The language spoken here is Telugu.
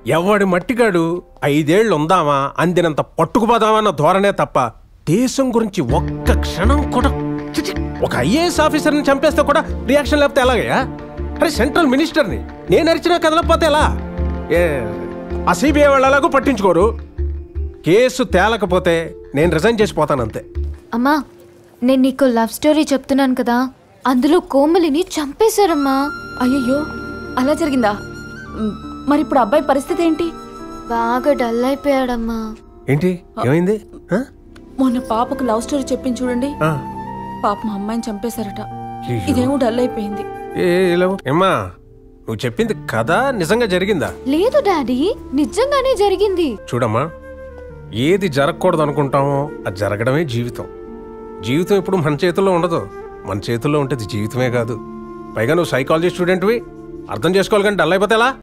ఎవడి మట్టిగాడు ఐదేళ్లు ఉందామా అందినంత పట్టుకుపోదామన్న ధోరణే తప్ప దేశం గురించి ఒక్క క్షణం కూడా చిచి, ఒక ఐఏఎస్ ఆఫీసర్ని చంపేస్తే కూడా రియాక్షన్ లేకపోతే ఎలాగయ్యా అరే సెంట్రల్ మినిస్టర్ని నేను అరిచినా కదలకపోతే ఎలా ఏ ఆ సిబిఐ వాళ్ళు ఎలాగో పట్టించుకోరు కేసు తేలకపోతే నేను రిజైన్ చేసి పోతాను అంతే అమ్మా నేను నీకు లవ్ స్టోరీ చెప్తున్నాను కదా అందులో కోమలిని చంపేశారమ్మా అయ్యయ్యో అలా జరిగిందా మ్, మరి ఇప్పుడు అబ్బాయి పరిస్థితి ఏంటి బాగా డల్ అయిపోయాడమ్మా ఏంటి ఏమైంది ఆ? మొన్న పాపకు లవ్ స్టోరీ చెప్పింది చూడండి ఆ. పాప మా అమ్మాయిని చంపేశారట అయ్యో. ఇదేమో డల్ అయిపోయింది ఏ ఇలా ఏమ్మా నువ్వు చెప్పింది కథ నిజంగా జరిగిందా లేదు డాడీ నిజంగానే జరిగింది చూడమ్మా ఏది జరగకూడదు అనుకుంటామో అది జరగడమే జీవితం జీవితం ఇప్పుడు మన చేతుల్లో ఉండదు మన చేతుల్లో ఉంటేది జీవితమే కాదు పైగా నువ్వు సైకాలజీ స్టూడెంట్వి అర్థం చేసుకోవాలి కానీ డల్ అయిపోతే ఎలా